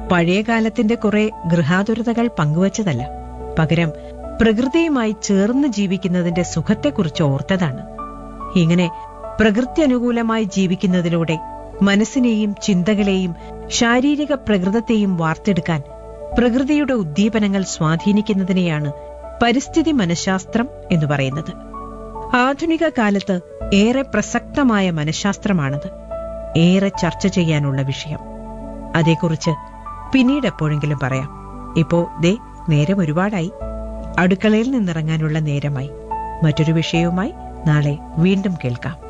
പഴയ കാലത്തിന്റെ കുറെ ഗൃഹാതുരതകൾ പങ്കുവച്ചതല്ല പകരം പ്രകൃതിയുമായി ചേർന്ന് ജീവിക്കുന്നതിന്റെ സുഖത്തെക്കുറിച്ച് ഓർത്തതാണ് ഇങ്ങനെ പ്രകൃതി അനുകൂലമായി ജീവിക്കുന്നതിലൂടെ മനസ്സിനെയും ചിന്തകളെയും ശാരീരിക പ്രകൃതത്തെയും വാർത്തെടുക്കാൻ പ്രകൃതിയുടെ ഉദ്ദീപനങ്ങൾ സ്വാധീനിക്കുന്നതിനെയാണ് പരിസ്ഥിതി മനഃശാസ്ത്രം എന്ന് പറയുന്നത് ആധുനിക കാലത്ത് ഏറെ പ്രസക്തമായ മനഃശാസ്ത്രമാണത് ഏറെ ചർച്ച ചെയ്യാനുള്ള വിഷയം അതേക്കുറിച്ച് പിന്നീട് എപ്പോഴെങ്കിലും പറയാം ഇപ്പോ ദേ നേരം ഒരുപാടായി അടുക്കളയിൽ നിന്നിറങ്ങാനുള്ള നേരമായി മറ്റൊരു വിഷയവുമായി നാളെ വീണ്ടും കേൾക്കാം